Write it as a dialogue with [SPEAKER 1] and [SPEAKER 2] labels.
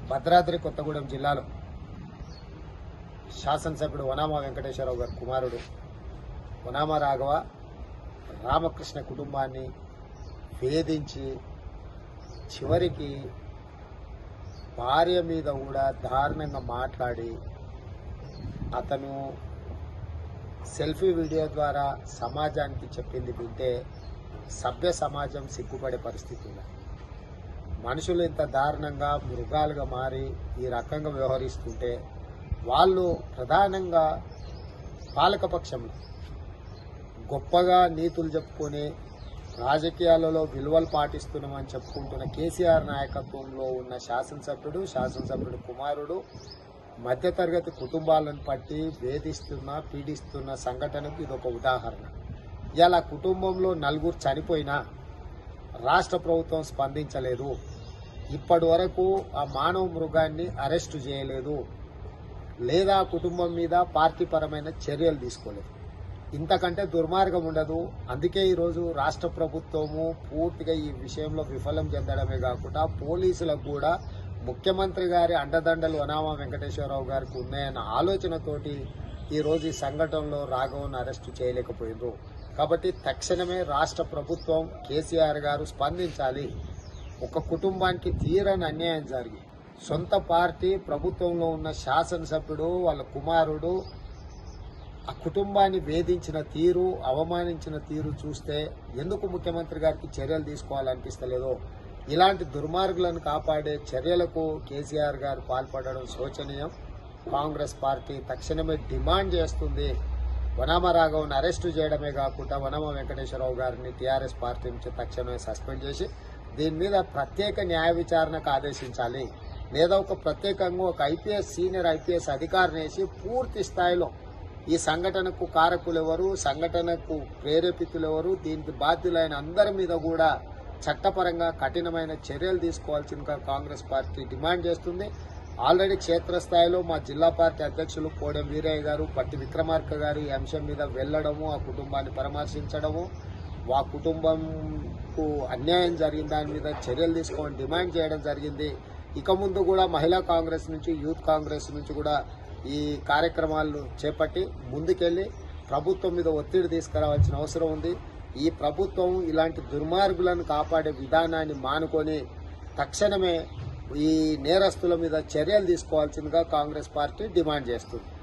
[SPEAKER 1] భద్రాద్రి కొత్తగూడెం జిల్లాలో శాసనసభ్యుడు వనామా వెంకటేశ్వరరావు గారి కుమారుడు వనామా రాఘవ రామకృష్ణ కుటుంబాన్ని వేధించి చివరికి భార్య మీద కూడా దారుణంగా మాట్లాడి అతను సెల్ఫీ వీడియో ద్వారా సమాజానికి చెప్పింది వింటే సభ్య సమాజం సిగ్గుపడే పరిస్థితి ఉంది మనుషులు ఇంత దారుణంగా మృగాలుగా మారి ఈ రకంగా వ్యవహరిస్తుంటే వాళ్ళు ప్రధానంగా పాలకపక్షంలో గొప్పగా నీతులు చెప్పుకొని రాజకీయాలలో విలువలు పాటిస్తున్నామని చెప్పుకుంటున్న కేసీఆర్ నాయకత్వంలో ఉన్న శాసనసభ్యుడు శాసనసభ్యుడు కుమారుడు మధ్యతరగతి కుటుంబాలను పట్టి వేధిస్తున్న పీడిస్తున్న సంఘటనకు ఇదొక ఉదాహరణ ఇలా కుటుంబంలో నలుగురు చనిపోయినా రాష్ట్ర ప్రభుత్వం స్పందించలేదు ఇప్పటి వరకు ఆ మానవ మృగాన్ని అరెస్టు చేయలేదు లేదా ఆ కుటుంబం మీద పార్టీ పరమైన చర్యలు తీసుకోలేదు ఇంతకంటే దుర్మార్గం ఉండదు అందుకే ఈరోజు రాష్ట్ర ప్రభుత్వము పూర్తిగా ఈ విషయంలో విఫలం చెందడమే కాకుండా పోలీసులకు కూడా ముఖ్యమంత్రి గారి అండదండలు వనామా వెంకటేశ్వరరావు గారికి ఉన్నాయన్న ఆలోచనతోటి ఈరోజు ఈ సంఘటనలో రాఘవన్ అరెస్టు చేయలేకపోయిండ్రు కాబట్టి తక్షణమే రాష్ట్ర ప్రభుత్వం కేసీఆర్ గారు స్పందించాలి ఒక కుటుంబానికి తీరని అన్యాయం జరిగి సొంత పార్టీ ప్రభుత్వంలో ఉన్న శాసనసభ్యుడు వాళ్ళ కుమారుడు ఆ కుటుంబాన్ని వేధించిన తీరు అవమానించిన తీరు చూస్తే ఎందుకు ముఖ్యమంత్రి గారికి చర్యలు తీసుకోవాలనిపిస్తలేదో ఇలాంటి దుర్మార్గులను కాపాడే చర్యలకు కేసీఆర్ గారు పాల్పడడం శోచనీయం కాంగ్రెస్ పార్టీ తక్షణమే డిమాండ్ చేస్తుంది వనామ రాఘవన్ అరెస్టు చేయడమే కాకుండా వనామ వెంకటేశ్వరరావు గారిని టీఆర్ఎస్ పార్టీ నుంచి తక్షణమే సస్పెండ్ చేసి దీని మీద ప్రత్యేక న్యాయ విచారణకు ఆదేశించాలి లేదా ఒక ప్రత్యేకంగా ఒక ఐపీఎస్ సీనియర్ ఐపీఎస్ అధికారిని వేసి పూర్తి స్థాయిలో ఈ సంఘటనకు కారకులు ఎవరు సంఘటనకు ప్రేరేపితులు ఎవరు దీనికి బాధ్యులైన అందరి మీద కూడా చట్టపరంగా కఠినమైన చర్యలు తీసుకోవాల్సిందిగా కాంగ్రెస్ పార్టీ డిమాండ్ చేస్తుంది ఆల్రెడీ క్షేత్రస్థాయిలో మా జిల్లా పార్టీ అధ్యక్షులు కోడెం వీరయ్య గారు పట్టి విక్రమార్క గారు ఈ అంశం మీద వెళ్ళడము ఆ కుటుంబాన్ని పరామర్శించడము ఆ కుటుంబంకు అన్యాయం జరిగిన దాని మీద చర్యలు తీసుకొని డిమాండ్ చేయడం జరిగింది ఇక ముందు కూడా మహిళా కాంగ్రెస్ నుంచి యూత్ కాంగ్రెస్ నుంచి కూడా ఈ కార్యక్రమాలు చేపట్టి ముందుకెళ్లి ప్రభుత్వం మీద ఒత్తిడి తీసుకురావాల్సిన అవసరం ఉంది ఈ ప్రభుత్వం ఇలాంటి దుర్మార్గులను కాపాడే విధానాన్ని మానుకొని తక్షణమే ఈ నేరస్తుల మీద చర్యలు తీసుకోవాల్సిందిగా కాంగ్రెస్ పార్టీ డిమాండ్ చేస్తుంది